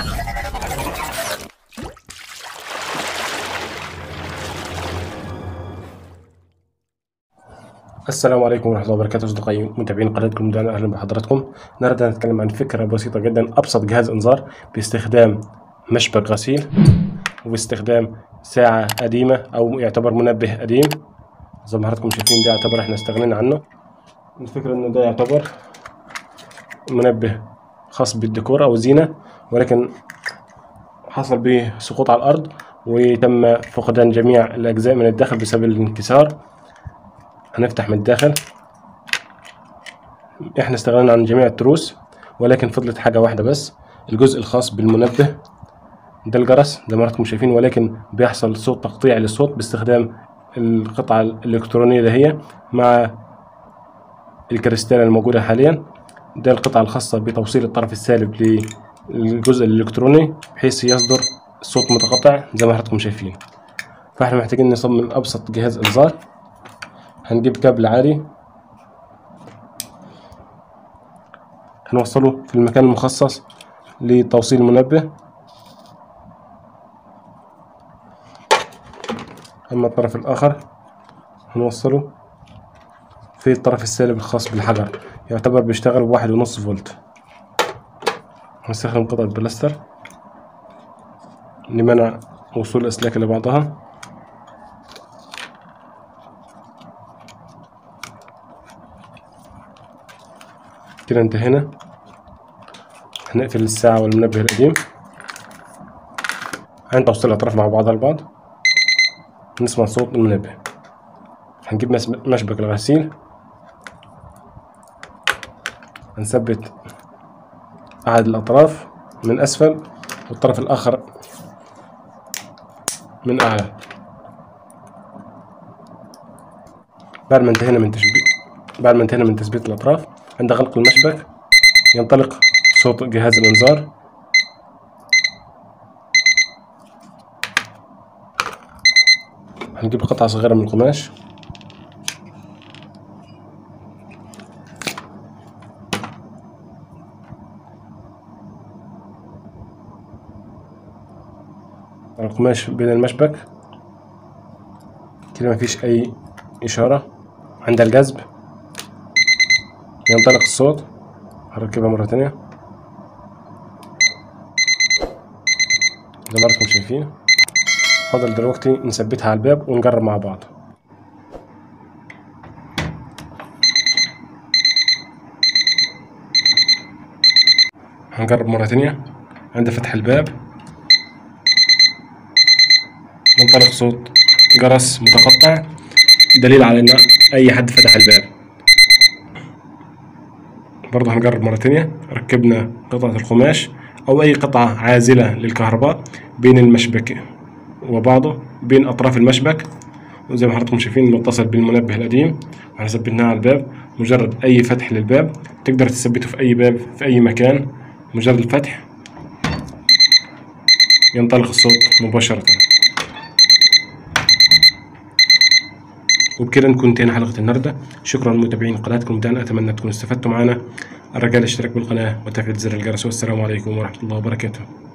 السلام عليكم ورحمة الله وبركاته أصدقائي متابعين قناتكم دعنا أهلا بحضراتكم النهاردة هنتكلم عن فكرة بسيطة جدا أبسط جهاز إنذار باستخدام مشبك غسيل وباستخدام ساعة قديمة أو يعتبر منبه قديم زي ما حضراتكم شايفين ده يعتبر احنا استغنينا عنه الفكرة إنه ده يعتبر منبه خاص بالديكور أو زينة ولكن حصل به سقوط على الأرض وتم فقدان جميع الأجزاء من الداخل بسبب الانكسار هنفتح من الداخل احنا استغنينا عن جميع التروس ولكن فضلت حاجة واحدة بس الجزء الخاص بالمنبه ده الجرس زي ما حضراتكم شايفين ولكن بيحصل صوت تقطيع للصوت باستخدام القطعة الإلكترونية ده هي مع الكريستالة الموجودة حاليا ده القطعة الخاصة بتوصيل الطرف السالب للجزء الإلكتروني بحيث يصدر صوت متقطع زي ما حضراتكم شايفين فاحنا محتاجين نصمم أبسط جهاز إنذار هنجيب كابل عالي هنوصله في المكان المخصص لتوصيل المنبه أما الطرف الآخر هنوصله في الطرف السالب الخاص بالحجر يعتبر بيشتغل بواحد ونص فولت هنستخدم قطعة بلاستر لمنع وصول الأسلاك لبعضها كده انتهينا هنقفل الساعة والمنبه القديم هنتوصل الأطراف مع بعضها البعض نسمع صوت المنبه هنجيب مشبك الغسيل هنثبت أحد الأطراف من أسفل والطرف الآخر من أعلى بعد ما انتهينا من تثبيت بعد ما انتهينا من تثبيت الأطراف عند غلق المشبك ينطلق صوت جهاز الإنذار هنجيب قطعة صغيرة من القماش القماش بين المشبك كده مفيش أي إشارة عند الجذب ينطلق الصوت هركبها مرة تانية زي ما انتم شايفين فاضل دلوقتي نثبتها على الباب ونجرب مع بعض هنجرب مرة تانية عند فتح الباب ينطلق صوت جرس متقطع دليل على ان اي حد فتح الباب برضه هنجرب مرة تانية ركبنا قطعة القماش أو أي قطعة عازلة للكهرباء بين المشبك وبعضه بين أطراف المشبك وزي ما حضراتكم شايفين متصل بالمنبه القديم واحنا ثبتناه على الباب مجرد أي فتح للباب تقدر تثبته في أي باب في أي مكان مجرد الفتح ينطلق الصوت مباشرة وبكده نكون انتهينا حلقة النهاردة شكرا لمتابعين قناتكم دان أتمنى تكونوا استفدتوا معنا الرجاء الاشتراك بالقناة وتفعيل زر الجرس والسلام عليكم ورحمة الله وبركاته